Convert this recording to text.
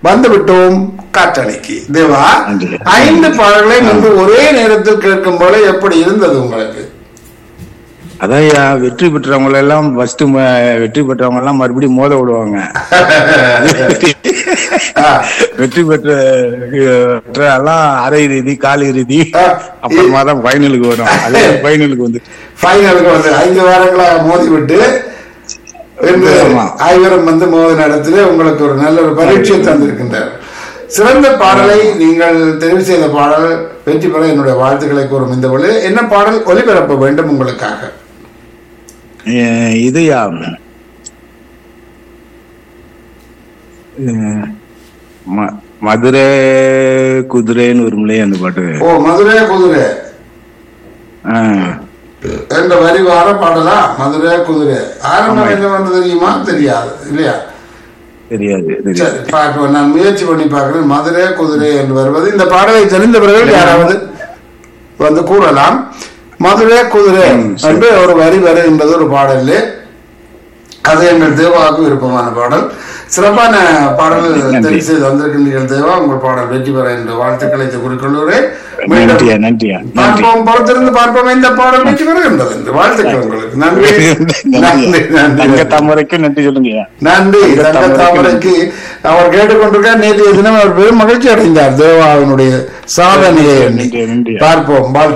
வந்து விட்டோம் காற்றலைக்கு தேவா நன்றி. ஐந்து பாடல்களை முன்பு ஒரே நேரத்தில் கேட்கும் போல எப்படி இருந்தது உங்களுக்கு அதான் ஐயா வெற்றி பெற்றவங்க எல்லாம் ஃபர்ஸ்ட் வெற்றி பெற்றவங்க எல்லாம் மறுபடியும் மோத விடுவாங்க ஆ. வெற்றி பெற்ற பெற்ற எல்லாம் அரை இறுதி கால் இறுதி ஆ. அப்புறமா தான் ஃபைனலுக்கு வரும் அது ஃபைனலுக்கு வந்து ஃபைனலுக்கு வந்து ஐந்து வாரங்களாக மோதி விட்டு இன்று ஆமா. ஐவரும் வந்து மோதின இடத்திலே உங்களுக்கு ஒரு நல்ல ஒரு பரீட்சை தந்திருக்கின்றார் சிறந்த பாடலை நீங்கள் தெரிவு செய்த பாடல் வெற்றி பெற என்னுடைய வாழ்த்துக்களை கூறும் இந்த பொழுது என்ன பாடல் ஒலிபரப்ப வேண்டும் உங்களுக்காக அஹ் இது யா அஹ் ம- மதுரை குதிரைன்னு வரும்லையே அந்த பாட்டு ஓ மதுரை குதிரை ஆஹ் என்ற வரி வார பாடலா மதுரை குதிரை ஆரம்பம் என்ன வந்து தெரியுமா தெரியாது இல்லையா தெரியாது தெரியாது சரி பார்ப்போம் நான் முயற்சி பண்ணி பார்க்கிறேன் மதுரை குதிரை என்று வருவது இந்த பாடலை தெரிந்தவர்கள் யாராவது வந்து கூறலாம் மதுரை குதிரை என்று ஒரு வரி வருகின்றது ஒரு பாடல்ல அது எங்கள் தேவாவுக்கு விருப்பமான பாடல் சிறப்பான பாடல் தெரிவு செய்து வந்திருக்கின்றீர்கள் தேவா உங்கள் பாடல் வெற்றி பெற என்ற வாழ்த்துக்களை குறிக்கொள்கிறேன் மீண்டும் நன்றியா நன்றியா நன்றி பார்ப்போம் பொறுத்திருந்து பார்ப்போம் இந்த பாடல் வெற்றி பெறுகின்றது என்று வாழ்த்துக்கள் உங்களுக்கு நன்றி நன்றி தங்க நன்றி தாமரைக்கும் நன்றி சொல்லுங்க நன்றி தங்க தங்க தாமரைக்கு அவர் கேட்டுக்கொண்டிருக்கார் நேற்றைய தினம் அவர் பெரும் மகிழ்ச்சி அடைந்தார் தேவாவினுடைய சாதனையை எண்ணி. நன்றி, நன்றி. பார்ப்போம் வாழ்த்து